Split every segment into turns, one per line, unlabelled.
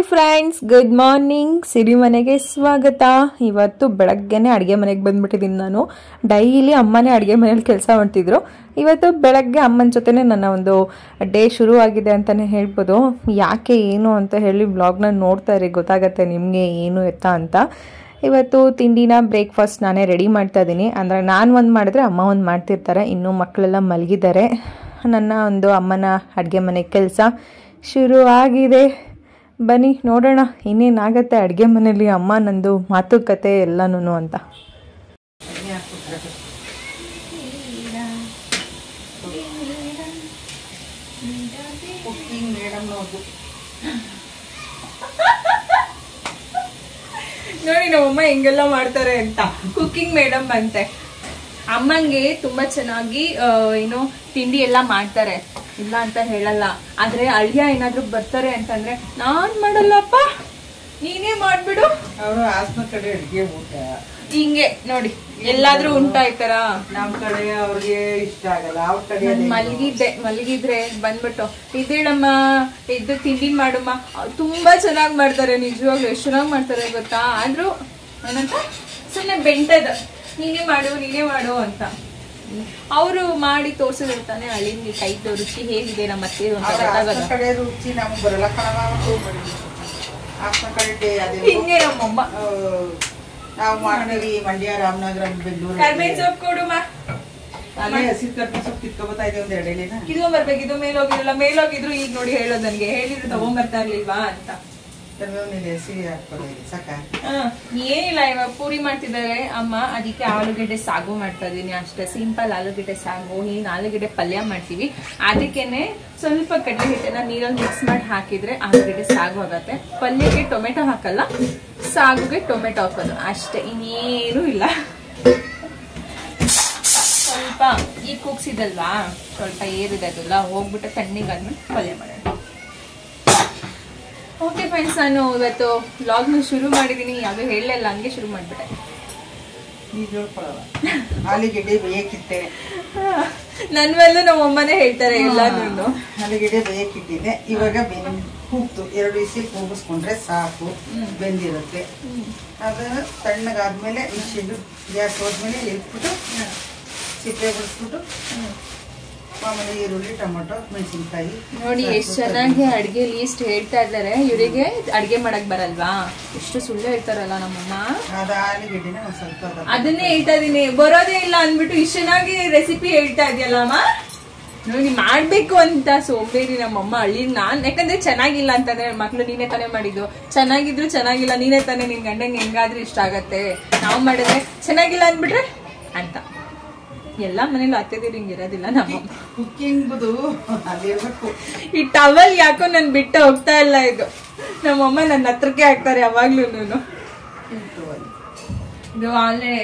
Friends good morning ಸಿರಿ ಮನೆಗೆ ಸ್ವಾಗತ ಇವತ್ತು ಬೆಳಗ್ಗೆನೆ ಅಡುಗೆ ಮನೆಗೆ ಬಂದ್ಬಿಟ್ಟಿದ್ದೀನಿ ನಾನು ಡೈಲಿ ಅಮ್ಮನೇ ಅಡುಗೆ ಮನೇಲಿ ಕೆಲಸ ಮಾಡ್ತಿದ್ರು ಇವತ್ತು ಬೆಳಗ್ಗೆ ಅಮ್ಮನ ಜೊತೆನೇ ನನ್ನ ಒಂದು ಡೇ ಶುರು ಆಗಿದೆ ಅಂತಲೇ ಹೇಳ್ಬೋದು ಯಾಕೆ ಏನು ಅಂತ ಹೇಳಿ ಬ್ಲಾಗ್ನ ನೋಡ್ತಾ ಇರಿ ಗೊತ್ತಾಗತ್ತೆ ನಿಮಗೆ ಏನು ಎತ್ತ ಅಂತ ಇವತ್ತು ತಿಂಡಿನ ಬ್ರೇಕ್ಫಾಸ್ಟ್ ನಾನೇ ರೆಡಿ ಮಾಡ್ತಾ ಇದ್ದೀನಿ ಅಂದರೆ ನಾನು ಒಂದು ಮಾಡಿದ್ರೆ ಅಮ್ಮ ಒಂದು ಮಾಡ್ತಿರ್ತಾರೆ ಇನ್ನು ಮಕ್ಕಳೆಲ್ಲ ಮಲಗಿದ್ದಾರೆ ನನ್ನ ಒಂದು ಅಮ್ಮನ ಅಡುಗೆ ಮನೆ ಕೆಲಸ ಶುರು ಆಗಿದೆ ಬನ್ನಿ ನೋಡೋಣ ಇನ್ನೇನಾಗತ್ತೆ ಅಡುಗೆ ಮನೇಲಿ ಅಮ್ಮ ನಂದು ಮಾತುಕತೆ ಎಲ್ಲನೂ ಅಂತ
ಕುಕ್ಕಿಂಗ್ ಮೇಡಮ್ ನೋಡು
ನೋಡಿ ನಮ್ಮಮ್ಮ ಹೆಂಗೆಲ್ಲ ಮಾಡ್ತಾರೆ ಅಂತ ಕುಕ್ಕಿಂಗ್ ಮೇಡಮ್ ಅಂತೆ ಅಮ್ಮಂಗೆ ತುಂಬಾ ಚೆನ್ನಾಗಿ ಆ, ಏನು ತಿಂಡಿ ಎಲ್ಲ ಮಾಡ್ತಾರೆ ಇಲ್ಲ ಅಂತ ಹೇಳಲ್ಲ ಆದ್ರೆ ಅಳಿಯ ಏನಾದ್ರೂ ಬರ್ತಾರೆ ಅಂತಂದ್ರೆ ನಾನ್ ಮಾಡಲ್ಲಪ್ಪ ನೀನೇ ಮಾಡ್ಬಿಡು
ಅವರು ಹಾಸನ ಕಡೆ ಅಡ್ಗೆ ಊಟ
ಹಿಂಗೆ ನೋಡಿ ಎಲ್ಲಾದ್ರೂ ಉಂಟಾಯ್ತಾರ
ನಮ್ ಕಡೆ ಅವ್ರಿಗೆ ಇಷ್ಟ ಆಗಲ್ಲ ಅವ್ರ ಕಡೆ
ನಾನ್ ಮಲಗಿದ್ದೆ ಮಲಗಿದ್ರೆ ಬಂದ್ಬಿಟ್ಟು ಇದೇಳಮ್ಮ ಇದ್ದು ತಿಂಡಿ ಮಾಡಮ್ಮ ಅವ್ರು ತುಂಬಾ ಚೆನ್ನಾಗಿ ಮಾಡ್ತಾರೆ ನಿಜವಾಗ್ಲೂ ಎಷ್ಟು ಚೆನ್ನಾಗಿ ಮಾಡ್ತಾರೆ ಗೊತ್ತಾ ಆದ್ರೂ ಏನಂತ ಸುಮ್ಮನೆ ಬೆಂಟದ ನೀನೇ ಮಾಡು ನೀನೇ ಮಾಡು ಅಂತ ಅವರು ಮಾಡಿ ತೋರ್ಸಿದಿರ್ತಾನೆ ಅಳಿಂಗಿ ಕೈದು ರುಚಿ ಹೇಗಿದೆ ನಮ್ಮ ಅತ್ತೆದು ಅಂತ
ಅವ್ರ
ಗೊತ್ತಾಗಲ್ಲ
ಹಾಸನ ಕಡೆ ರುಚಿ ನಮಗ್ ಬರಲ್ಲ ಕಣವ ಹಾಸನ ಕಡೆ ಟೇ- ಅದೇ
ಹಿಂಗೆ ನಮ್ಮಮ್ಮ
ಆ, ನಾವು ಮಾಡ್ತೀವಿ ಮಂಡ್ಯ ರಾಮನಗರ ಬೆಂಗಳೂರು
ಕರ್ಬೇವಿನ ಸೊಪ್ಪು ಕೊಡುಮ್ಮ
ಅಲ್ಲೇ ಹಸಿ ಕರ್ಬೇವಿನ ಸೊಪ್ಪು ಕಿತ್ಕೊಬತ್ತಾ ಇದೆ ಒಂದ್ ಎರಡು ಎಲೆನ
ಕಿತ್ಕೊಂಡ್ಬರ್ಬೇಕು ಇದು ಮೇಲೋಗಿರಲ್ಲ ಮೇಲೋಗಿದ್ರು ಈಗ ನೋಡಿ ಹೇಳೋದು ನನಗೆ ಹೇಳಿದ್ರು ತಗೊಂಡ್ಬರ್ತಾ ಇರ್ಲಿಲ್ವಾ ಅಂತ
ಕರ್ಬೇವಿನ ಹಸಿ ಹಾಕ್ಕೊಳ್ಳಿ ಸಾಕ
ಆ, ಏನಿಲ್ಲ ಇವಾಗ ಪೂರಿ ಮಾಡ್ತಿದ್ದಾರೆ ಅಮ್ಮ ಅದಕ್ಕೆ ಆಲೂಗೆಡ್ಡೆ ಸಾಗು ಮಾಡ್ತಾ ಇದೀನಿ ಅಷ್ಟೇ ಸಿಂಪಲ್ ಆಲೂಗೆಡ್ಡೆ ಸಾಗು ಏನು ಆಲೂಗೆಡ್ಡೆ ಪಲ್ಯ ಮಾಡ್ತೀವಿ ಅದಕ್ಕೇನೆ ಸ್ವಲ್ಪ ಕಡಲೆ ಹಿಟ್ಟನ್ನ ನೀರಲ್ಲಿ ಮಿಕ್ಸ್ ಮಾಡಿ ಹಾಕಿದ್ರೆ ಆಲೂಗೆಡ್ಡೆ ಸಾಗು ಆಗತ್ತೆ ಪಲ್ಯಕ್ಕೆ ಟೊಮೆಟೊ ಹಾಕಲ್ಲ ಸಾಗುಗೆ ಟೊಮೆಟೊ ಹಾಕೋದು ಅಷ್ಟೇ ಇನ್ನೇನು ಇಲ್ಲ ಸ್ವಲ್ಪ ಈಗ ಕೂಗ್ಸಿದಲ್ವಾ ಸ್ವಲ್ಪ ಏರಿದೆ ಅದಲ್ಲ ಹೋಗ್ಬಿಟ್ಟು ತಣ್ಣಗಾದ್ಮೇಲೆ ಪಲ್ಯ ಮಾಡೋಣ ಓಕೆ ಫ್ರೆಂಡ್ಸ್ ನಾನು ಇವತ್ತು ವ್ಲಾಗ್ನ ಶುರು ಮಾಡಿದ್ದೀನಿ ಯಾವುದೂ ಹೇಳಲಿಲ್ಲ ಹಂಗೆ ಶುರು ಮಾಡಿಬಿಟ್ಟೆ
ಈಗ ಹೇಳ್ಕೊಳಲ್ಲ ಆಲೂಗೆಡ್ಡೆ ಬೇಯಕ್ಕಿಟ್ಟೆ
ನನ್ನ ಮೇಲೂ ನಮ್ಮ ಅಮ್ಮನೇ ಹೇಳ್ತಾರೆ ಎಲ್ಲಾನು
ಆಲೂಗೆಡ್ಡೆ ಬೇಯಕ್ಕಿಟ್ಟಿದ್ದೆ ಇವಾಗ ಬೆಂದ್ ಕೂಗ್ತು ಎರಡು ವಿಸಿಲ್ ಕೂಗಿಸ್ಕೊಂಡ್ರೆ ಸಾಕು ಬೆಂದಿರುತ್ತೆ ಅದನ್ನು ತಣ್ಣಗಾದ್ಮೇಲೆ ಮಿಕ್ಸಿಗೆ ಗ್ಯಾಸ್ ಹೋದ್ಮೇಲೆ ಎತ್ಬಿಟ್ಟು ಸಿಪ್ಪೆ ಬಿಡಿಸ್ಬಿಟ್ಟು ಮಾಮೂಲಿ ಈರುಳ್ಳಿ ಟೊಮೊಟೊ ಮೆಣಸಿನ್ಕಾಯಿ
ನೋಡಿ ಎಷ್ಟು ಚೆನ್ನಾಗಿ ಅಡ್ಗೆ ಲೀಸ್ಟ್ ಹೇಳ್ತಾ ಇದ್ದಾರೆ ಇವರಿಗೆ ಅಡ್ಗೆ ಮಾಡಕ್ ಬರಲ್ವಾ ಎಷ್ಟು ಸುಳ್ಳು ಹೇಳ್ತಾರಲ್ಲ ನಮ್ಮಮ್ಮ
ಅದು ಆಲೂಗೆಡ್ಡೆನ ಒಂದು ಸ್ವಲ್ಪ ಅದ-
ಅದನ್ನೇ ಹೇಳ್ತಾ ಇದೀನಿ ಬರೋದೇ ಇಲ್ಲ ಅಂದ್ಬಿಟ್ಟು ಇಷ್ಟು ಚೆನ್ನಾಗಿ ರೆಸಿಪಿ ಹೇಳ್ತಾ ಇದೆಯಲ್ಲಮ್ಮ ನೋಡಿ ಮಾಡ್ಬೇಕು ಅಂತ ಸೋಂಬೇರಿ ನಮ್ಮಮ್ಮ ಹಳ್ಳಿ ನಾನ್ ಯಾಕಂದ್ರೆ ಚೆನ್ನಾಗಿಲ್ಲ ಅಂತಂದ್ರೆ ಮಕ್ಳು ನೀನೇ ತಾನೇ ಮಾಡಿದ್ದು ಚೆನ್ನಾಗಿದ್ರು ಚೆನ್ನಾಗಿಲ್ಲ ನೀನೇ ತಾನೇ ನಿನ್ ಗಂಡಂಗೆ ಹೆಂಗಾದ್ರೂ ಇಷ್ಟ ಆಗತ್ತೆ ನಾವು ಮಾಡಿದ್ರೆ ಚೆನ್ನಾಗಿಲ್ಲ ಅಂದ್ಬಿಟ್ರೆ ಅಂತ ಎಲ್ಲ ಮನೇಲಿ ಅತ್ತೆದಿರು ಹಿಂಗಿರೋದಿಲ್ಲ ನಮ್ಮಮ್ಮ
ಕುಕ್ಕಿಂಗ್ದು ಅದಿರ್ಬೇಕು
ಈ ಟವಲ್ ಯಾಕೋ ನನ್ ಬಿಟ್ಟು ಹೋಗ್ತಾ ಇಲ್ಲ ಇದು ನಮ್ಮಮ್ಮ ನನ್ನ ಹತ್ರಕ್ಕೆ ಹಾಕ್ತಾರೆ ಯಾವಾಗ್ಲೂ
ಉಂಟು ಅಲ್ಲಿ.
ಇದು ಆಲೆ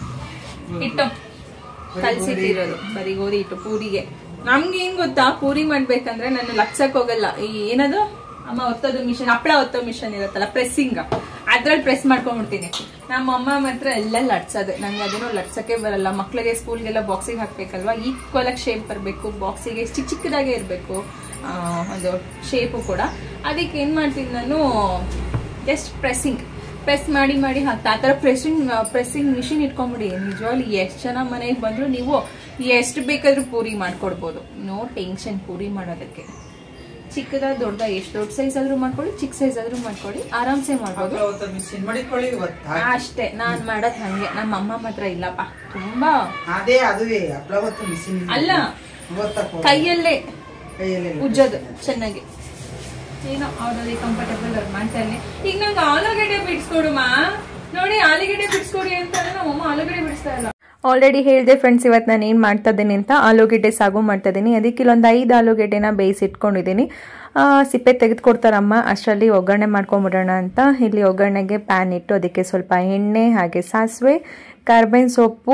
ಹಿಟ್ಟು ಕಲ್ಸಿಟ್ಟಿರೋದು ಬರೀ ಗೋಧಿ ಹಿಟ್ಟು ಪೂರಿಗೆ ನಮ್ಗೆ ಏನ್ ಗೊತ್ತಾ ಪೂರಿ ಮಾಡ್ಬೇಕಂದ್ರೆ ನಾನು ಲಕ್ಷಕ್ ಹೋಗಲ್ಲ ಈ ಏನದು ಅಮ್ಮ ಒತ್ತೋದು ಮಿಷನ್ ಹಪ್ಪಳ ಒತ್ತೋ ಮಿಷನ್ ಇರುತ್ತಲ್ಲ ಪ್ರೆಸ್ಸಿಂಗ್ ಅದ್ರಲ್ಲಿ ಪ್ರೆಸ್ ಮಾಡ್ಕೊಂಡ್ಬಿಡ್ತೀನಿ ನಮ್ಮ ಅಮ್ಮ ಮಾತ್ರ ಎಲ್ಲ ಲಟ್ಸೋದು ನಂಗೆ ಅದನ್ನು ಲಟ್ಸಕ್ಕೆ ಬರಲ್ಲ ಮಕ್ಳಿಗೆ ಸ್ಕೂಲ್ಗೆಲ್ಲ ಬಾಕ್ಸಿಗೆ ಹಾಕ್ಬೇಕಲ್ವಾ ಈಕ್ವಲ್ ಆಗಿ ಶೇಪ್ ಬರಬೇಕು ಬಾಕ್ಸಿಗೆ ಚಿಕ್ಕ ಚಿಕ್ಕದಾಗೆ ಇರಬೇಕು ಒಂದು ಶೇಪು ಕೂಡ ಅದಕ್ಕೆ ಏನ್ ಮಾಡ್ತೀನಿ ನಾನು ಜಸ್ಟ್ ಪ್ರೆಸ್ಸಿಂಗ್ ಪ್ರೆಸ್ ಮಾಡಿ ಮಾಡಿ ಹಾಕ್ತಾ ಆ ಥರ ಪ್ರೆಸ್ಸಿಂಗ್ ಪ್ರೆಸ್ಸಿಂಗ್ ಮಿಷಿನ್ ಇಟ್ಕೊಂಬಿಡಿ ನಿಜವಾಗ್ಲೂ ಎಷ್ಟು ಜನ ಮನೆಗೆ ಬಂದ್ರು ನೀವು ಎಷ್ಟು ಬೇಕಾದ್ರೂ ಪೂರಿ ಮಾಡ್ಕೊಡ್ಬೋದು ನೋ ಟೆನ್ಷನ್ ಪೂರಿ ಮಾಡೋದಕ್ಕೆ ಚಿಕ್ಕದಾದ ದೊಡ್ಡ ಎಷ್ಟು ದೊಡ್ಡ ಸೈಜ್ ಆದ್ರೂ ಮಾಡ್ಕೊಳ್ಳಿ ಚಿಕ್ಕ ಸೈಜ್ ಆದ್ರೂ ಮಾಡ್ಕೊಳ್ಳಿ ಆರಾಮ್ಸೆ ಮಾಡ್ಬೋದು
ಅವತ್ತು ಮಿಷಿನ್ ಮಾಡಿಕೊಳ್ಳಿ ಇವತ್ತು
ಅಷ್ಟೇ ನಾನ್ ಮಾಡೋದ್ ಹಂಗೆ ನಮ್ಮ ಅಮ್ಮ ಮಾತ್ರ ಇಲ್ಲಪ್ಪ ತುಂಬಾ
ಅದೇ ಅದುವೇ ಹಪ್ಪಳ ಹೊತ್ತು ಮಿಷಿನ್
ಅಲ್ಲ.
ಗೊತ್ತಪ್ಪ
ಕೈಯಲ್ಲೇ
ಕೈಯಲ್ಲಿ
ಉಜ್ಜೋದು ಚೆನ್ನಾಗಿ ಏನೋ ಅವ್ರಲ್ಲಿ ಕಂಫರ್ಟಬಲ್ ಅವ್ರು ಮಾಡ್ತಾರೆ ಈಗ ನಂಗೆ ಆಲೂಗಡ್ಡೆ ಬಿಡಿಸ್ಕೊಡುಮಾ ನೋಡಿ ಆಲೂಗಡ್ಡೆ ಬಿಡಿಸ್ಕೊಡಿ ಅಂತಾರೆ ನಮ್ಮಮ್ಮ ಆಲೂಗಡ್ಡೆ ಬಿಡಿಸ್ತಾ ಇಲ್ಲ
ಆಲ್ರೆಡಿ ಹೇಳಿದೆ ಫ್ರೆಂಡ್ಸ್ ಇವತ್ತು ನಾನು ಏನು ಮಾಡ್ತಾ ಇದ್ದೀನಿ ಅಂತ ಆಲೂಗೆಡ್ಡೆ ಸಾಗು ಮಾಡ್ತಾ ಇದ್ದೀನಿ ಅದಕ್ಕೆ ಇಲ್ಲೊಂದು ಐದು ಆಲೂಗೆಡ್ಡೆನ ಬೇಯಿಸಿಟ್ಕೊಂಡಿದ್ದೀನಿ ಆ, ಸಿಪ್ಪೆ ತೆಗೆದುಕೊಡ್ತಾರಮ್ಮ ಅಷ್ಟರಲ್ಲಿ ಒಗ್ಗರಣೆ ಮಾಡ್ಕೊಂಬಿಡೋಣ ಅಂತ ಇಲ್ಲಿ ಒಗ್ಗರಣೆಗೆ ಪ್ಯಾನ್ ಇಟ್ಟು ಅದಕ್ಕೆ ಸ್ವಲ್ಪ ಎಣ್ಣೆ ಹಾಗೆ ಸಾಸಿವೆ ಕಾರ್ಬೇನ್ ಸೊಪ್ಪು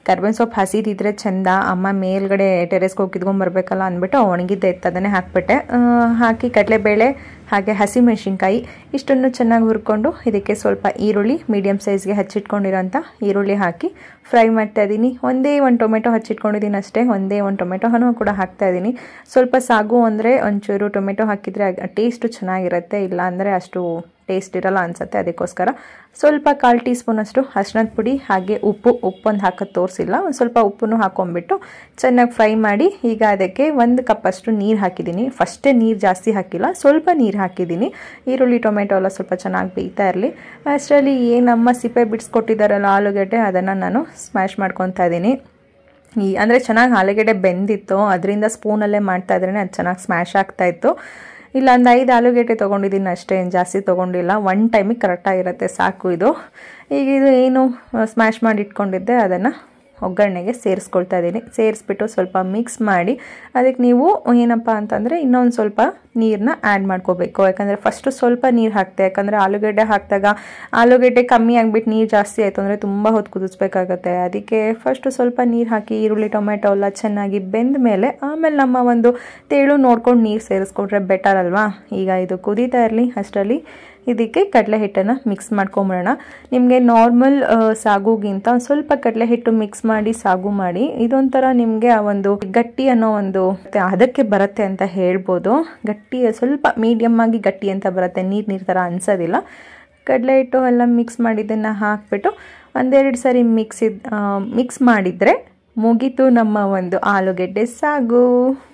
ಕರ್ಬೇವಿನ ಸೊಪ್ಪು ಹಸಿದಿದ್ರೆ ಚಂದ ಅಮ್ಮ ಮೇಲ್ಗಡೆ ಟೆರೆಸ್ಗೆ ಹೋಗಿ ಕಿತ್ಕೊಂಡ್ಬರ್ಬೇಕಲ್ಲ ಅಂದ್ಬಿಟ್ಟು ಒಣಗಿದ್ದೆ ಇತ್ತು ಅದನ್ನೇ ಹಾಕ್ಬಿಟ್ಟೆ ಆ, ಹಾಕಿ ಕಡಲೆಬೇಳೆ ಹಾಗೆ ಹಸಿಮೆಣಸಿನ್ಕಾಯಿ ಇಷ್ಟನ್ನು ಚೆನ್ನಾಗಿ ಹುರ್ಕೊಂಡು ಇದಕ್ಕೆ ಸ್ವಲ್ಪ ಈರುಳ್ಳಿ ಮೀಡಿಯಮ್ ಸೈಜ್ಗೆ ಹಚ್ಚಿಟ್ಕೊಂಡಿರೋಂಥ ಈರುಳ್ಳಿ ಹಾಕಿ ಫ್ರೈ ಮಾಡ್ತಾ ಇದ್ದೀನಿ ಒಂದೇ ಒಂದು ಟೊಮೆಟೊ ಹಚ್ಚಿಟ್ಕೊಂಡಿದ್ದೀನಿ ಅಷ್ಟೇ ಒಂದೇ ಒಂದು ಟೊಮೆಟೊನೂ ಕೂಡ ಹಾಕ್ತಾ ಇದ್ದೀನಿ ಸ್ವಲ್ಪ ಸಾಗು ಅಂದರೆ ಒಂಚೂರು ಟೊಮೆಟೊ ಹಾಕಿದರೆ ಟೇಸ್ಟು ಚೆನ್ನಾಗಿರುತ್ತೆ ಇಲ್ಲ ಅಂದರೆ ಅಷ್ಟು ಟೇಸ್ಟ್ ಇರಲ್ಲ ಅನಿಸುತ್ತೆ ಅದಕ್ಕೋಸ್ಕರ ಸ್ವಲ್ಪ ಕಾಲು ಟೀ ಸ್ಪೂನಷ್ಟು ಅರ್ಶಿನದ ಪುಡಿ ಹಾಗೆ ಉಪ್ಪು ಉಪ್ಪೊಂದು ಹಾಕೋದು ತೋರಿಸಿಲ್ಲ ಒಂದು ಸ್ವಲ್ಪ ಉಪ್ಪನ್ನು ಹಾಕೊಂಡ್ಬಿಟ್ಟು ಚೆನ್ನಾಗಿ ಫ್ರೈ ಮಾಡಿ ಈಗ ಅದಕ್ಕೆ ಒಂದು ಕಪ್ಪಷ್ಟು ನೀರು ಹಾಕಿದ್ದೀನಿ ಫಸ್ಟೇ ನೀರು ಜಾಸ್ತಿ ಹಾಕಿಲ್ಲ ಸ್ವಲ್ಪ ನೀರು ಹಾಕಿದ್ದೀನಿ ಈರುಳ್ಳಿ ಟೊಮೆಟೊ ಎಲ್ಲ ಸ್ವಲ್ಪ ಚೆನ್ನಾಗಿ ಬೇಯ್ತಾ ಇರಲಿ ಅಷ್ಟರಲ್ಲಿ ಏನಮ್ಮ ಸಿಪ್ಪೆ ಬಿಡಿಸ್ಕೊಟ್ಟಿದ್ದಾರಲ್ಲ ಆಲೂಗಡ್ಡೆ ಅದನ್ನು ನಾನು ಸ್ಮ್ಯಾಶ್ ಮಾಡ್ಕೊತಾ ಇದ್ದೀನಿ ಈ ಅಂದರೆ ಚೆನ್ನಾಗಿ ಆಲೂಗಡ್ಡೆ ಬೆಂದಿತ್ತು ಅದರಿಂದ ಸ್ಪೂನಲ್ಲೇ ಮಾಡ್ತಾ ಇದ್ರೇ ಅದು ಚೆನ್ನಾಗಿ ಸ್ಮ್ಯಾಶ್ ಆಗ್ತಾಯಿತ್ತು ಇಲ್ಲ ಒಂದು ಐದು ಆಲೂಗೆಡ್ಡೆ ತೊಗೊಂಡಿದ್ದೀನಿ ಅಷ್ಟೇ ಏನು ಜಾಸ್ತಿ ತೊಗೊಂಡಿಲ್ಲ ಒನ್ ಟೈಮಿಗೆ ಕರೆಕ್ಟಾಗಿರುತ್ತೆ ಸಾಕು ಇದು ಈಗ ಇದು ಏನು ಸ್ಮ್ಯಾಶ್ ಮಾಡಿ ಇಟ್ಕೊಂಡಿದ್ದೆ ಅದನ್ನು ಒಗ್ಗರಣೆಗೆ ಸೇರಿಸ್ಕೊಳ್ತಾ ಇದ್ದೀನಿ ಸೇರಿಸ್ಬಿಟ್ಟು ಸ್ವಲ್ಪ ಮಿಕ್ಸ್ ಮಾಡಿ ಅದಕ್ಕೆ ನೀವು ಏನಪ್ಪ ಅಂತಂದರೆ ಇನ್ನೊಂದು ಸ್ವಲ್ಪ ನೀರನ್ನ ಆ್ಯಡ್ ಮಾಡ್ಕೋಬೇಕು ಯಾಕಂದರೆ ಫಸ್ಟು ಸ್ವಲ್ಪ ನೀರು ಹಾಕ್ತೆ ಯಾಕಂದರೆ ಆಲೂಗಡ್ಡೆ ಹಾಕಿದಾಗ ಆಲೂಗಡ್ಡೆ ಕಮ್ಮಿ ಆಗಿಬಿಟ್ಟು ನೀರು ಜಾಸ್ತಿ ಆಯಿತು ಅಂದರೆ ತುಂಬ ಹೊತ್ತು ಕುದಿಸ್ಬೇಕಾಗತ್ತೆ ಅದಕ್ಕೆ ಫಸ್ಟು ಸ್ವಲ್ಪ ನೀರು ಹಾಕಿ ಈರುಳ್ಳಿ ಟೊಮೆಟೊ ಎಲ್ಲ ಚೆನ್ನಾಗಿ ಬೆಂದ ಮೇಲೆ ಆಮೇಲೆ ನಮ್ಮ ಒಂದು ತೇಳು ನೋಡ್ಕೊಂಡು ನೀರು ಸೇರಿಸ್ಕೊಂಡ್ರೆ ಬೆಟರ್ ಅಲ್ವಾ ಈಗ ಇದು ಕುದೀತಾ ಇರಲಿ ಅಷ್ಟರಲ್ಲಿ ಇದಕ್ಕೆ ಕಡಲೆ ಹಿಟ್ಟನ್ನು ಮಿಕ್ಸ್ ಮಾಡ್ಕೊಂಬಿಡೋಣ ನಿಮಗೆ ನಾರ್ಮಲ್ ಸಾಗುಗಿಂತ ಒಂದು ಸ್ವಲ್ಪ ಕಡಲೆ ಹಿಟ್ಟು ಮಿಕ್ಸ್ ಮಾಡಿ ಸಾಗು ಮಾಡಿ ಇದೊಂಥರ ನಿಮಗೆ ಆ ಒಂದು ಗಟ್ಟಿ ಅನ್ನೋ ಒಂದು ಅದಕ್ಕೆ ಬರುತ್ತೆ ಅಂತ ಹೇಳ್ಬೋದು ಗಟ್ಟಿ ಸ್ವಲ್ಪ ಮೀಡಿಯಮ್ ಆಗಿ ಗಟ್ಟಿ ಅಂತ ಬರುತ್ತೆ ನೀರು ನೀರು ಥರ ಅನ್ಸೋದಿಲ್ಲ ಕಡಲೆ ಹಿಟ್ಟು ಎಲ್ಲ ಮಿಕ್ಸ್ ಮಾಡಿದ್ದನ್ನು ಹಾಕ್ಬಿಟ್ಟು ಒಂದೆರಡು ಸರಿ ಮಿಕ್ಸಿದ್ ಮಿಕ್ಸ್ ಮಾಡಿದರೆ ಮುಗೀತು ನಮ್ಮ ಒಂದು ಆಲೂಗೆಡ್ಡೆ ಸಾಗು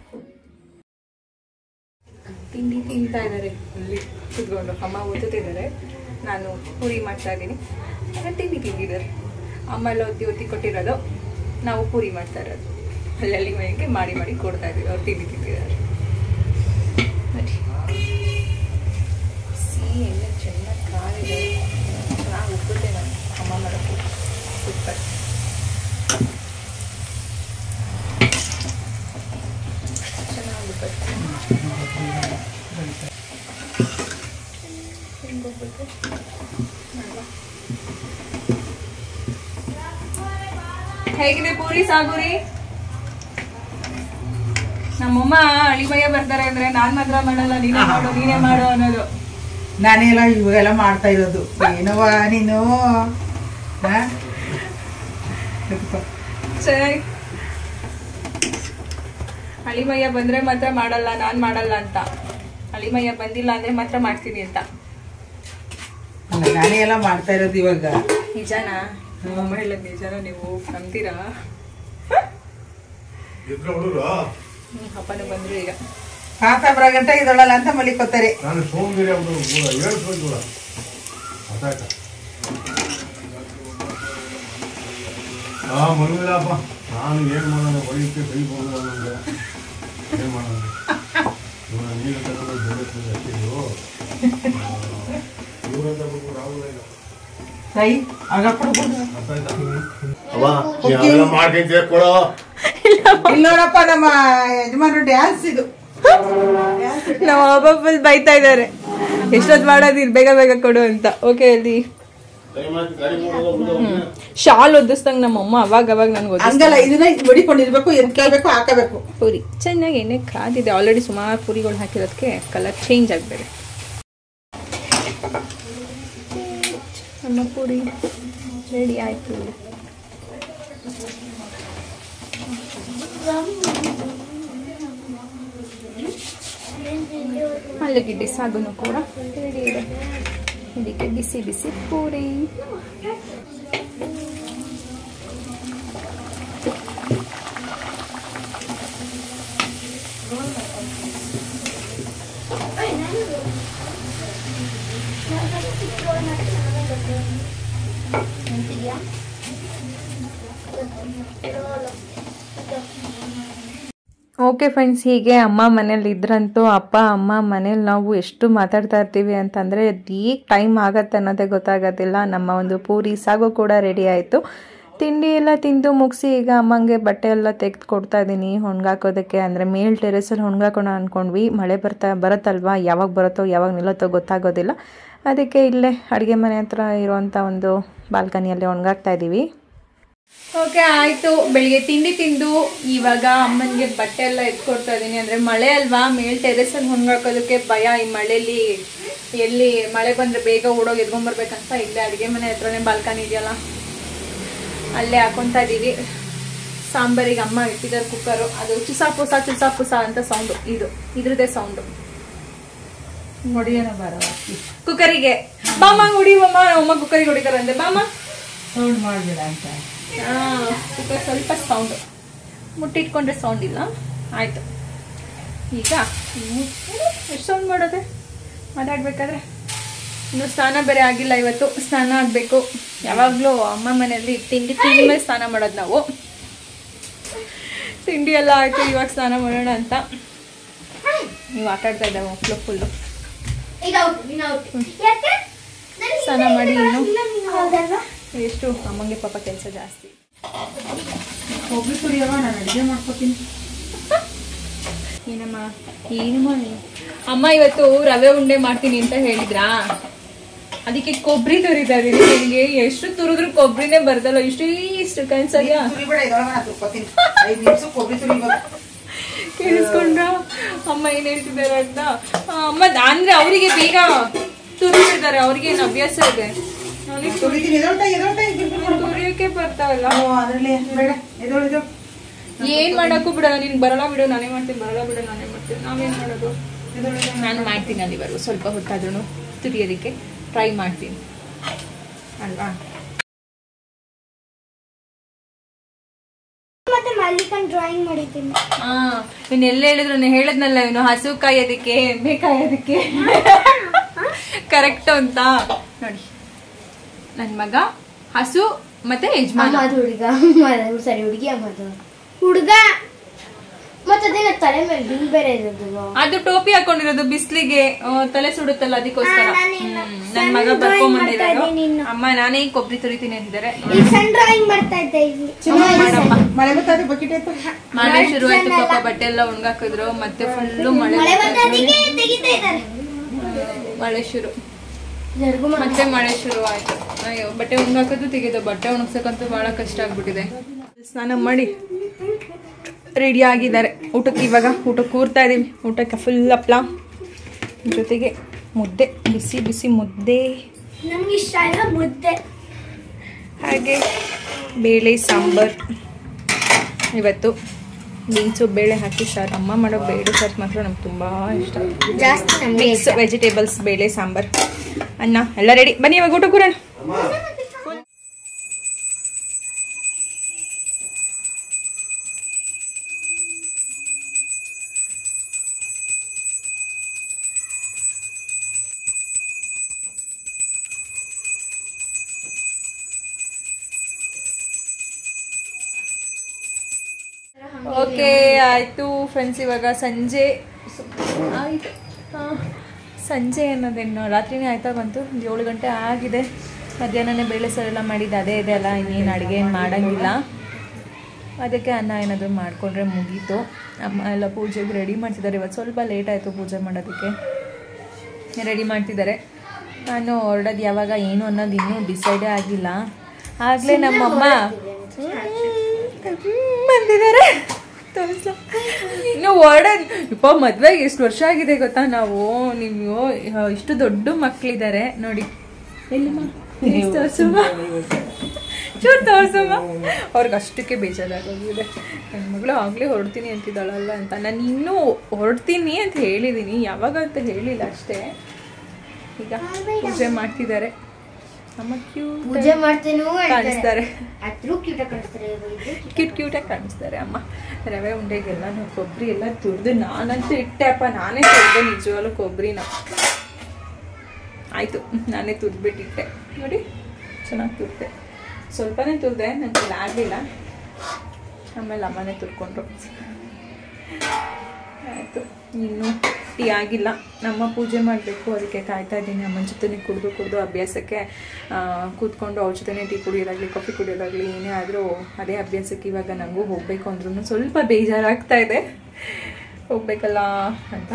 ತಿಂಡಿ ತಿಂತಾ ಇದ್ದಾರೆ ಅಲ್ಲಿ ಕುತ್ಕೊಂಡು ಅಮ್ಮ ಓದುತ್ತಿದ್ದಾರೆ ನಾನು ಪೂರಿ ಮಾಡ್ತಾ ಇದ್ದೀನಿ ಅದೇ ತಿಂಡಿ ತಿಂದಿದ್ದಾರೆ ಅಮ್ಮ ಎಲ್ಲ ಒತ್ತಿ ಒತ್ತಿ ಕೊಟ್ಟಿರೋದು ನಾವು ಪೂರಿ ಮಾಡ್ತಾ ಇರೋದು ಅಲ್ಲಲ್ಲಿ ಮನೆಗೆ ಮಾಡಿ ಮಾಡಿ ಕೊಡ್ತಾ ಇದ್ದೀವಿ ಅವ್ರು ತಿಂಡಿ ತಿಂದಿದ್ದಾರೆ ನೋಡಿ ಸಿಹಿ ಎಣ್ಣೆ ಚೆನ್ನಾಗಿ ಕಾಲಿದೆ ಚೆನ್ನಾಗಿ ಉಪ್ಪುತ್ತೆ ನಾನು ಅಮ್ಮ ಮಾಡೋದು ಸೂಪರ್ ಚೆನ್ನಾಗಿ ಉಪ್ಪುತ್ತೆ ಹಿಂಗೋಗ್ಬೇಕು ಹೇಗಿದೆ ಪೂರಿ ಸಾಗುರಿ ನಮ್ಮಮ್ಮ ಅಳಿಮಯ್ಯ ಬರ್ತಾರೆ ಅಂದ್ರೆ ನಾನ್ ಮಾತ್ರ ಮಾಡಲ್ಲ ನೀನೇ ಮಾಡು ನೀನೇ ಮಾಡು ಅನ್ನೋದು
ನಾನೆಲ್ಲ ಇವಾಗೆಲ್ಲ ಮಾಡ್ತಾ ಇರೋದು ಏನವ್ವ ನೀನು ಹಾ? ಎತ್ಕೊ.
ಚೆನ್ನಾಗಿ ಅಳಿಮಯ್ಯ ಬಂದ್ರೆ ಮಾತ್ರ ಮಾಡಲ್ಲ ನಾನ್ ಮಾಡಲ್ಲ ಅಂತ ಅಳಿಮಯ್ಯ ಬಂದಿಲ್ಲ ಅಂದ್ರೆ ಮಾತ್ರ ಮಾಡ್ತೀನಿ ಅಂತ
ಅಲ್ಲ, ನಾನೇ ಎಲ್ಲ ಮಾಡ್ತಾ ಇರೋದು ಇವಾಗ
ನಿಜನಾ ನಮ್ಮಮ್ಮ ಹೇಳೋದು ನಿಜನಾ ನೀವು ನಂಬ್ತೀರಾ ಹ್ಮ್, ಅಪ್ಪನೂ ಬಂದ್ರು ಈಗ
ಪಾತ ಬರೋ ಗಂಟೆ ಇದೊಳಲ್ಲ ಅಂತ ಮಲಿಕೋತಾರೆ
ನಾನು ಸೋಮಗಿರಿ ಅವರು ಕೂಡ ಹೇಳ್ಸ್ಬೇಕು ಕೂಡ ಅದಾಯ್ತಾ ಹಾ ಮಗುವಿಲ್ಲಪ್ಪ ನಾನು ಏನು ಮಾಡೋಣ ಹೊಡಿಯುತ್ತೆ ಕೈ ಹೋಗೋಣ ನನಗೆ ಏನು ಮಾಡೋಣ ಇವಾಗ ನೀರು ತಗೊಂಡು ಬೆಳೆಸ್ತದೆ ಅಷ್ಟೇ ಇದು ಇವ್ರಂತ ಬಿಟ್ಟು ರಾಹುಲ್ ಇಲ್ಲ
ತಾಯಿ ಆಗ ಕೊಡ್ಬೋದು
ಅರ್ಥ ಆಯ್ತಾ ಅವ್ವ ನೀವೆಲ್ಲ ಮಾಡ್ಕೊಂತೀರ ಕೊಡೋ
ಇಲ್ಲಿ ನೋಡಪ್ಪ ನಮ್ಮ ಯಜಮಾನ್ರು ಡ್ಯಾನ್ಸ್ ಇದು
ನಮ್ಮ ಅಪ್ಪ ಫುಲ್ ಬೈತಾ ಇದ್ದಾರೆ ಎಷ್ಟೊತ್ತು ಮಾಡೋದಿರ್ ಬೇಗ ಬೇಗ ಕೊಡು ಅಂತ ಓಕೆ ಅಲ್ಲಿ
ಕೈ ಮಾಡಿ ಗಾಡಿ ಮಾಡೋದು
ಶಾಲ್ ಒದಿಸ್ದಂಗ್ ನಮ್ಮಮ್ಮ ಅವಾಗ ಅವಾಗ ನನ್ಗೆ
ಹಂಗಲ್ಲ ಇದನ್ನ ಹೊಡಿಕೊಂಡಿರ್ಬೇಕು ಎತ್ಕೊಳ್ಬೇಕು ಹಾಕಬೇಕು
ಪೂರಿ ಚೆನ್ನಾಗಿ ಎಣ್ಣೆ ಕಾದಿದೆ ಆಲ್ರೆಡಿ ಸುಮಾರು ಪೂರಿಗಳು ಹಾಕಿರೋದಕ್ಕೆ ಕಲರ್ ಚೇಂಜ್ ಆಗಬೇಡಿ ನಮ್ಮ ಪೂರಿ ರೆಡಿ ಆಯ್ತು ಆಲೂಗೆಡ್ಡೆ ಸಾಗುನು ಕೂಡ ರೆಡಿ ಇದೆ ಇದಕ್ಕೆ ಬಿಸಿ ಬಿಸಿ ಪೂರಿ
ಓಕೆ ಫ್ರೆಂಡ್ಸ್ ಹೀಗೆ ಅಮ್ಮ ಮನೇಲಿ ಇದ್ರಂತೂ ಅಪ್ಪ ಅಮ್ಮ ಮನೇಲಿ ನಾವು ಎಷ್ಟು ಮಾತಾಡ್ತಾ ಇರ್ತೀವಿ ಅಂತಂದರೆ ಈಗ ಟೈಮ್ ಆಗತ್ತೆ ಅನ್ನೋದೇ ಗೊತ್ತಾಗೋದಿಲ್ಲ ನಮ್ಮ ಒಂದು ಪೂರಿ ಸಾಗು ಕೂಡ ರೆಡಿ ಆಯಿತು ತಿಂಡಿ ಎಲ್ಲ ತಿಂದು ಮುಗಿಸಿ ಈಗ ಅಮ್ಮಂಗೆ ಬಟ್ಟೆ ಎಲ್ಲ ತೆಗೆದು ಕೊಡ್ತಾ ಇದ್ದೀನಿ ಒಣಗಾಕೋದಕ್ಕೆ ಅಂದರೆ ಮೇಲ್ ಟೆರೆಸಲ್ಲಿ ಒಣಗಾಕೋಣ ಅಂದ್ಕೊಂಡ್ವಿ ಮಳೆ ಬರ್ತಾ ಬರುತ್ತಲ್ವಾ ಯಾವಾಗ ಬರುತ್ತೋ ಯಾವಾಗ ನಿಲ್ಲುತ್ತೋ ಗೊತ್ತಾಗೋದಿಲ್ಲ ಅದಕ್ಕೆ ಇಲ್ಲೇ ಅಡುಗೆ ಮನೆ ಹತ್ರ ಇರುವಂಥ ಒಂದು ಬಾಲ್ಕನಿಯಲ್ಲಿ ಒಣಗಾಕ್ತಾ ಇದ್ದೀವಿ
ಓಕೆ ಆಯ್ತು ಬೆಳಿಗ್ಗೆ ತಿಂಡಿ ತಿಂದು ಇವಾಗ ಅಮ್ಮನಿಗೆ ಬಟ್ಟೆ ಎಲ್ಲ ಎತ್ಕೊಡ್ತಾ ಇದ್ದೀನಿ ಅಂದ್ರೆ ಮಳೆ ಅಲ್ವಾ ಮೇಲ್ ಟೆರೆಸ್ ಅಲ್ಲಿ ಹೊಂಗಾಕೋದಕ್ಕೆ ಭಯ ಈ ಮಳೆಯಲ್ಲಿ ಎಲ್ಲಿ ಮಳೆ ಬಂದ್ರೆ ಬೇಗ ಓಡೋಗಿ ಎದ್ಕೊಂಡ್ಬರ್ಬೇಕಂತ ಇಲ್ಲೇ ಅಡುಗೆ ಮನೆ ಹತ್ರನೇ ಬಾಲ್ಕನಿ ಇದೆಯಲ್ಲ ಅಲ್ಲೇ ಹಾಕೊಂತಾ ಇದೀವಿ ಸಾಂಬಾರಿಗೆ ಅಮ್ಮ ಇಟ್ಟಿದ್ದಾರೆ ಕುಕ್ಕರು ಅದು ಚುಸಾ ಪುಸ ಚುಸಾ ಪುಸ ಅಂತ ಸೌಂಡು ಇದು ಇದ್ರದ್ದೇ ಸೌಂಡು
ಹೊಡಿಯೋಣ ಬರವ
ಕುಕ್ಕರಿಗೆ ಬಾಮ ಹೊಡಿವಮ್ಮ ಅಮ್ಮ ಕುಕ್ಕರಿಗೆ ಹೊಡಿತಾರಂತೆ ಬಾಮ
ಸೌಂಡ್ ಮಾಡ್ಬೇಡ ಅಂತ
ಆ, ಕುಕ್ಕರ್ ಸ್ವಲ್ಪ ಸೌಂಡ್ ಮುಟ್ಟಿಟ್ಕೊಂಡ್ರೆ ಸೌಂಡ್ ಇಲ್ಲ ಆಯ್ತು ಈಗ ಎಷ್ಟು ಸೌಂಡ್ ಮಾಡೋದೆ ಮಾತಾಡ್ಬೇಕಾದ್ರೆ ಇನ್ನು ಸ್ನಾನ ಬೇರೆ ಆಗಿಲ್ಲ ಇವತ್ತು ಸ್ನಾನ ಆಗಬೇಕು ಯಾವಾಗಲೂ ಅಮ್ಮ ಮನೆಯಲ್ಲಿ ತಿಂಡಿ ತಿಂದ ಮೇಲೆ ಸ್ನಾನ ಮಾಡೋದು ನಾವು ತಿಂಡಿ ಎಲ್ಲ ಆಯ್ತು ಇವಾಗ ಸ್ನಾನ ಮಾಡೋಣ ಅಂತ ನೀವು ಆಟ ಆಡ್ತಾ ಇದ್ದಾವೆ ಮಕ್ಕಳು ಫುಲ್ಲು ಸ್ನಾನ ಮಾಡಿ ಇನ್ನು ಎಷ್ಟು ಅಮ್ಮಂಗೆ ಪಾಪ ಕೆಲಸ ಜಾಸ್ತಿ
ಕೊಬ್ಬರಿ ತುರಿಯವ ನಾನು ಅಡುಗೆ ಮಾಡ್ಕೊತೀನಿ
ಏನಮ್ಮ ಏನು ಮಾಡಿ ಅಮ್ಮ ಇವತ್ತು ರವೆ ಉಂಡೆ ಮಾಡ್ತೀನಿ ಅಂತ ಹೇಳಿದ್ರಾ ಅದಕ್ಕೆ ಕೊಬ್ಬರಿ ತುರಿತಾ ಇದೀನಿ ನಿನಗೆ ಎಷ್ಟು ತುರಿದ್ರು ಕೊಬ್ಬರಿನೇ ಬರ್ತಲ್ಲ ಇಷ್ಟು ಇಷ್ಟು ಕನ್ಸಲ್ಯಾ
ತುರಿ ಬೇಡ ಇದೊಳಗೆ ನಾನು ತುರ್ಕೊತೀನಿ ಐದು ನಿಮಿಷ ಕೊಬ್ಬರಿ ತುರಿ
ಕೇಳಿಸ್ಕೊಂಡ್ರ ಅಮ್ಮ ಏನ್ ಹೇಳ್ತಿದ್ದಾರೆ ಅಂತ ಆ, ಅಮ್ಮ ಅಂದ್ರೆ ಅವರಿಗೆ ಬೇಗ ತುರಿದಿದ್ದಾರೆ ಅವ್ರಿಗೆ ಏನು ಅಭ್ಯಾಸ ಇದೆ ನನಗೆ
ತುರಿತೀನಿ ಎದೊಳ್ಟ ಎದೊಳ್ಟ
ತುರಿಯೋಕೆ ಬರ್ತಾವಲ್ಲ
ಅದರಲ್ಲಿ ಬೇಡ ಎದೊಳು ಎದೊಳು
ಏನ್ ಮಾಡಕ್ಕೂ ಬಿಡಲ್ಲ ನಿನ್ ಬರಲ್ಲ ಬಿಡು ನಾನೇ ಮಾಡ್ತೀನಿ ಬರಲ್ಲ ಬಿಡು ನಾನೇ ಮಾಡ್ತೀನಿ ನಾವೇನ್ ಮಾಡೋದು ನಾನು ಮಾಡ್ತೀನಿ ಅಲ್ಲಿವರೆಗೂ ಸ್ವಲ್ಪ ಹೊತ್ತಾದ್ರೂ ತುರಿಯೋದಕ್ಕೆ ಟ್ರೈ ಮಾಡ್ತೀನಿ ಅಲ್ವಾ
ಮತ್ತೆ ಮಲ್ಲಿಕನ್ ಡ್ರಾಯಿಂಗ್ ಮಾಡಿದ್ದೀನಿ
ಹಾ ಇವ್ನು ಎಲ್ಲ ಹೇಳಿದ್ರು ನಾನು ಹೇಳದ್ನಲ್ಲ ಇವನು ಹಸು ಕಾಯೋದಕ್ಕೆ ಎಮ್ಮೆ ಕಾಯೋದಕ್ಕೆ ಕರೆಕ್ಟ್ ಅಂತ ನೋಡಿ ನನ್ನ ಮಗ ಹಸು ಮತ್ತೆ ಯಜಮಾನ
ಅಮ್ಮ ಅದು ಹುಡುಗ ಅಮ್ಮ ಸರಿ ಹುಡುಗಿ ಅಮ್ಮ ಅದು ಹುಡುಗ ಮತ್ತೆ ಅದೇನ ತಲೆ ಮೇಲೆ ಬಿಲ್ ಬೇರೆ ಇರೋದು
ಅದು ಟೋಪಿ ಹಾಕೊಂಡಿರೋದು ಬಿಸ್ಲಿಗೆ ಆ, ತಲೆ ಸುಡುತ್ತಲ್ಲ ಅದಕ್ಕೋಸ್ಕರ
ಹಾ, ನಾನಿನ್ನ
ಹ್ಮ್. ನನ್ ಮಗ
ಸಣ್ಣ drawing ಮಾಡ್ತಾ
ಬರ್ಕೊಂಬಂದಿರೋದು
ಇದ್ದೀನಿ ಇನ್ನು.
ಅಮ್ಮ ನಾನೇ ಕೊಬ್ಬರಿ ತುರಿತೀನಿ ಅಂತಿದ್ದಾರೆ
ಈಗ ಸಣ್ಣ ಡ್ರಾಯಿಂಗ್ ಮಾಡ್ತಾ ಇದ್ದೆ ಇಲ್ಲಿ
ಮಾಡಮ್ಮ
ಮಳೆ ಬರ್ತಾದೆ ಬಕೆಟ್ ಆಯ್ತು
ಮಳೆ ಶುರು ಆಯ್ತು ಪಾಪ ಬಟ್ಟೆ ಎಲ್ಲ ಒಣಗಾಕಿದ್ರು ಮತ್ತೆ ಫುಲ್ಲು ಮಳೆ
ಮಳೆ
ಬರ್ತಾ ಇದೆ.
ಬಂದದಕ್ಕೆ ತೆಗಿತಾ ಇದ್ದಾರೆ
ಮಳೆ ಶುರು
ಜರ್ಗು ಮಾ-
ಮತ್ತೆ ಮಳೆ ಶುರು ಆಯ್ತು ಅಯ್ಯೋ ಬಟ್ಟೆ ಒಣಗಾಕೋದು ತೆಗೆದು ಬಟ್ಟೆ ಒಣಗ್ಸಕ್ಕಂತೂ ಬಹಳ ಕಷ್ಟ ಆಗ್ಬಿಟ್ಟಿದೆ ಸ್ನಾನ ಮಾಡಿ ರೆಡಿ ಆಗಿದ್ದಾರೆ ಊಟಕ್ಕೆ ಇವಾಗ ಊಟಕ್ಕೆ ಕೂರ್ತಾ ಇದೀವಿ ಊಟಕ್ಕೆ ಫುಲ್ ಹಪ್ಲ ಜೊತೆಗೆ ಮುದ್ದೆ ಬಿಸಿ ಬಿಸಿ ಮುದ್ದೆ
ನಮ್ಗೆ ಇಷ್ಟ ಇಲ್ಲ ಮುದ್ದೆ
ಹಾಗೆ ಬೇಳೆ ಸಾಂಬಾರ್ ಇವತ್ತು ಬೀನ್ಸು ಬೇಳೆ ಹಾಕಿ ಸಾರು ಅಮ್ಮ ಮಾಡೋ ಬೇಳೆ ಸಾರು ಮಾತ್ರ ನಮ್ಗೆ ತುಂಬ ಇಷ್ಟ
ಜಾಸ್ತಿ ನಮ್ಗೆ
ಮಿಕ್ಸ್ ವೆಜಿಟೇಬಲ್ಸ್ ಬೇಳೆ ಸಾಂಬಾರ್ ಅನ್ನ ಎಲ್ಲ ರೆಡಿ ಬನ್ನಿ ಇವಾಗ ಊಟ ಕೂರೋಣ ಓಕೆ ಆಯ್ತು ಫ್ರೆಂಡ್ಸ್ ಇವಾಗ ಸಂಜೆ ಸು- ಆಯ್ತು ಹಾ. ಸಂಜೆ ಅನ್ನೋದೇನು ರಾತ್ರಿನೇ ಆಯ್ತಾ ಬಂತು ಒಂದು ಏಳು ಗಂಟೆ ಆಗಿದೆ ಮಧ್ಯಾಹ್ನನೇ ಬೇಳೆ ಸಾರೆಲ್ಲ ಮಾಡಿದ್ದು ಅದೇ ಇದೆ ಅಲ್ಲ ಇನ್ನೇನು ಅಡುಗೆ ಏನು ಮಾಡೋಂಗಿಲ್ಲ ಅದಕ್ಕೆ ಅನ್ನ ಏನಾದರೂ ಮಾಡಿಕೊಂಡ್ರೆ ಮುಗೀತು ಅಮ್ಮ ಎಲ್ಲ ಪೂಜೆಗೆ ರೆಡಿ ಮಾಡ್ತಿದ್ದಾರೆ ಇವತ್ತು ಸ್ವಲ್ಪ ಲೇಟ್ ಆಯಿತು ಪೂಜೆ ಮಾಡೋದಕ್ಕೆ ರೆಡಿ ಮಾಡ್ತಿದ್ದಾರೆ ನಾನು ಹೊರಡೋದು ಯಾವಾಗ ಏನು ಅನ್ನೋದು ಇನ್ನೂ ಡಿಸೈಡೇ ಆಗಿಲ್ಲ ಆಗಲೇ ನಮ್ಮಮ್ಮ ಹ್ಮ್, ಬಂದಿದ್ದಾರೆ ತೋರಿಸ್ಲಾ? ಇನ್ನು ಹೊರಡೋದು ಇಪ್ಪ ಮದ್ವೆಗೆ ಎಷ್ಟು ವರ್ಷ ಆಗಿದೆ ಗೊತ್ತಾ ನಾವು ನೀವು ಇಷ್ಟು ದೊಡ್ಡ ಮಕ್ಕಳಿದ್ದಾರೆ ನೋಡಿ ಎಲ್ಲಿಮ್ಮ ಎಷ್ಟ್ ತೋರ್ಸುಮ್ಮ ಚೂರು ತೋರ್ಸಮ್ಮ ಅವ್ರಿಗೆ ಅಷ್ಟಕ್ಕೆ ಬೇಜಾರಾಗೋಗಿದೆ ನನ್ನ ಮಗಳು ಆಗಲೇ ಹೊರಡ್ತೀನಿ ಅಂತಿದ್ದಾಳಲ್ಲ ಅಂತ ನಾನು ಇನ್ನೂ ಹೊರಡ್ತೀನಿ ಅಂತ ಹೇಳಿದ್ದೀನಿ ಯಾವಾಗ ಅಂತ ಹೇಳಿಲ್ಲ ಅಷ್ಟೇ ಈಗ ಪೂಜೆ ಮಾಡ್ತಿದ್ದಾರೆ ಅಮ್ಮ ಕ್ಯೂಟ್
ಪೂಜೆ ಮಾಡ್ತೇನು
ಕಾಣಿಸ್ತಾರೆ
ಅದ್ರೂ ಕ್ಯೂಟ ಕಾಣಿಸ್ತಾರೆ ಇದು
ಕ್ಯೂಟ್ ಕ್ಯೂಟಾಗಿ ಕಾಣಿಸ್ತಾರೆ ಅಮ್ಮ ರವೆ ಉಂಡೆಗೆಲ್ಲ ನಾವು ಕೊಬ್ಬರಿ ಎಲ್ಲ ತುರಿದು ನಾನಂತೂ ಇಟ್ಟೆಪ್ಪ ನಾನೇ ತುರಿದೆ ನಿಜವಾಗ್ಲೂ ಕೊಬ್ಬರಿನ ಆಯಿತು ನಾನೇ ತುರಿದ್ಬಿಟ್ಟಿಟ್ಟೆ ನೋಡಿ ಚೆನ್ನಾಗಿ ತುರಿದೆ ಸ್ವಲ್ಪನೇ ತುರಿದೆ ನನಗೆ ಆಗಲಿಲ್ಲ ಆಮೇಲೆ ಅಮ್ಮನೇ ತುರ್ಕೊಂಡ್ರು ಆಯಿತು ಇನ್ನು ಟೀ ಆಗಿಲ್ಲ ನಮ್ಮ ಪೂಜೆ ಮಾಡಬೇಕು ಅದಕ್ಕೆ ಕಾಯ್ತಾ ಇದ್ದೀನಿ ಅಮ್ಮನ ಜೊತೆ ಕುಡಿದು ಕುಡಿದು ಅಭ್ಯಾಸಕ್ಕೆ ಆ, ಕೂತ್ಕೊಂಡು ಅವ್ರ ಜೊತೆನೇ ಟೀ ಕುಡಿಯೋದಾಗಲಿ ಕಾಫಿ ಕುಡಿಯೋದಾಗಲಿ ಏನೇ ಆದರೂ ಅದೇ ಅಭ್ಯಾಸಕ್ಕೆ ಇವಾಗ ನನಗೂ ಹೋಗಬೇಕು ಅಂದ್ರೂ ಸ್ವಲ್ಪ ಬೇಜಾರಾಗ್ತಾ ಇದೆ ಹೋಗ್ಬೇಕಲ್ಲ ಅಂತ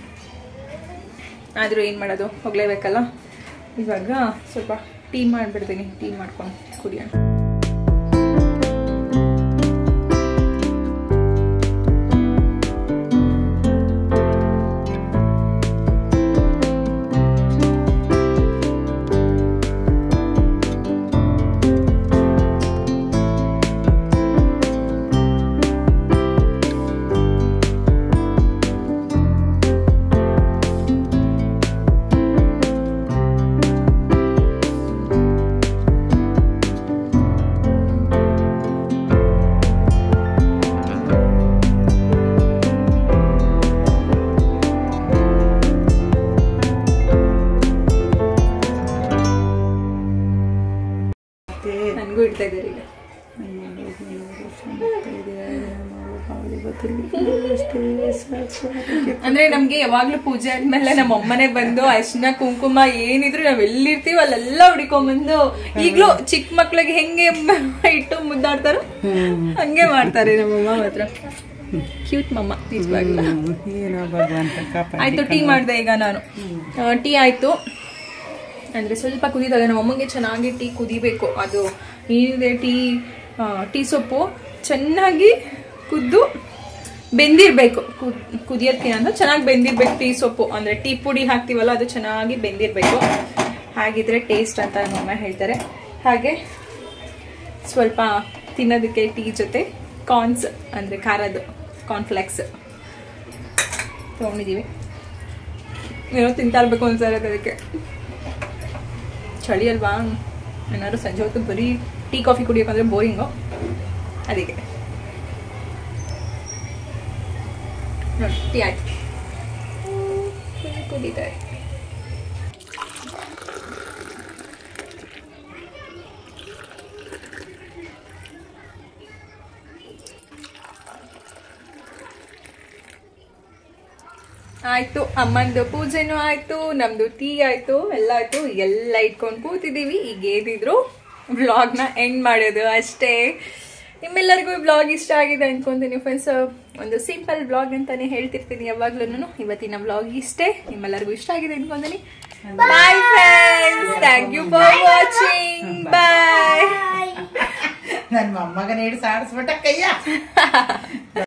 ಆದರೂ ಏನು ಮಾಡೋದು ಹೋಗಲೇಬೇಕಲ್ಲ ಇವಾಗ ಸ್ವಲ್ಪ ಟೀ ಮಾಡಿಬಿಡ್ತೀನಿ ಟೀ ಮಾಡ್ಕೊಂಡು ಕುಡಿಯೋಣ ಅಂದ್ರೆ ನಮ್ಗೆ ಯಾವಾಗ್ಲೂ ಪೂಜೆ ಆದ್ಮೇಲೆ ನಮ್ಮ ಅಮ್ಮನೆ ಬಂದು ಅರ್ಶಿನ ಕುಂಕುಮ ಏನಿದ್ರು ನಾವ್ ಎಲ್ಲಿರ್ತೀವಿ ಅಲ್ಲೆಲ್ಲ ಹುಡಿಕೊಂಬಂದು ಈಗ್ಲೂ ಚಿಕ್ಕ ಮಕ್ಳಿಗೆ ಹೆಂಗೆ ಇಟ್ಟು ಮುದ್ದಾಡ್ತಾರೋ ಹಂಗೆ ಮಾಡ್ತಾರೆ ನಮ್ಮಮ್ಮ ಮಾತ್ರ ಕ್ಯೂಟ್ ಮಮ್ಮ ನಿಜವಾಗ್ಲೂ
ಏನೋ ಭಗವಂತ ಕಾಪಾಡಿ
ಆಯ್ತು ಟೀ ಮಾಡಿದೆ ಈಗ ನಾನು ಆ, ಟೀ ಆಯ್ತು ಅಂದ್ರೆ ಸ್ವಲ್ಪ ಕುದಿದಾಗ ನಮ್ಮ ಅಮ್ಮಂಗೆ ಚೆನ್ನಾಗಿ ಟೀ ಕುದಿಬೇಕು ಅದು ಏನಿದೆ ಟೀ ಆ, ಟೀ ಸೊಪ್ಪು ಚೆನ್ನಾಗಿ ಕುದ್ದು ಬೆಂದಿರ್ಬೇಕು ಕುದಿಯೋದಕ್ಕಿಂತ ಅಂತ ಚೆನ್ನಾಗಿ ಬೆಂದಿರ್ಬೇಕು ಟೀ ಸೊಪ್ಪು ಅಂದ್ರೆ ಟೀ ಪುಡಿ ಹಾಕ್ತೀವಲ್ಲ ಅದು ಚೆನ್ನಾಗಿ ಬೆಂದಿರ್ಬೇಕು ಹಾಗಿದ್ರೆ ಟೇಸ್ಟ್ ಅಂತ ನಮ್ಮಮ್ಮ ಹೇಳ್ತಾರೆ ಹಾಗೆ ಸ್ವಲ್ಪ ತಿನ್ನೋದಕ್ಕೆ ಟೀ ಜೊತೆ ಕಾರ್ನ್ಸ್ ಅಂದ್ರೆ ಖಾರದ್ದು ಕಾರ್ನ್ಫ್ಲೆಕ್ಸ್ ತೊಗೊಂಡಿದ್ದೀವಿ ಏನೋ ತಿಂತಾ ಇರ್ಬೇಕು ಅನ್ಸತ್ತೆ ಅದಕ್ಕೆ ಚಳಿ ಅಲ್ವಾ ಏನಾದ್ರು ಸಂಜೆ ಹೊತ್ತು ಬರೀ ಟೀ ಕಾಫಿ ಕುಡಿಯೋಕಂದ್ರೆ ಬೋರಿಂಗು ಅದಕ್ಕೆ ನೋಡಿ ಟೀ ಆಯ್ತು ಕುದೀತಾ ಇದೆ ಆಯ್ತು ಅಮ್ಮಂದು ಪೂಜೆನೂ ಆಯ್ತು ನಮ್ದು ಟೀ ಆಯ್ತು ಎಲ್ಲ ಆಯ್ತು ಎಲ್ಲ ಇಟ್ಕೊಂಡು ಕೂತಿದ್ದೀವಿ ಈಗ ಏನಿದ್ರು ವ್ಲಾಗ್ನ ಎಂಡ್ ಮಾಡೋದು ಅಷ್ಟೇ ನಿಮ್ಮೆಲ್ಲರಿಗೂ ಈ ಬ್ಲಾಗ್ ಇಷ್ಟ ಆಗಿದೆ ಅನ್ಕೊಂತೀನಿ ಫ್ರೆಂಡ್ಸ್ ಒಂದು ಸಿಂಪಲ್ ಬ್ಲಾಗ್ ಅಂತಾನೆ ಹೇಳ್ತಿರ್ತೀನಿ ಯಾವಾಗ್ಲೂ ಇವತ್ತಿನ ಬ್ಲಾಗ್ ಇಷ್ಟೇ ನಿಮ್ಮೆಲ್ಲರಿಗೂ ಇಷ್ಟ ಆಗಿದೆ ಅನ್ಕೊಂತೀನಿ bye friends thank you for watching bye
ನನ್ನ ಮೊಮ್ಮಗನ ಹಿಡಿದು ಸಾಡಿಸ್ಬಿಟ್ಟ ಕೈಯ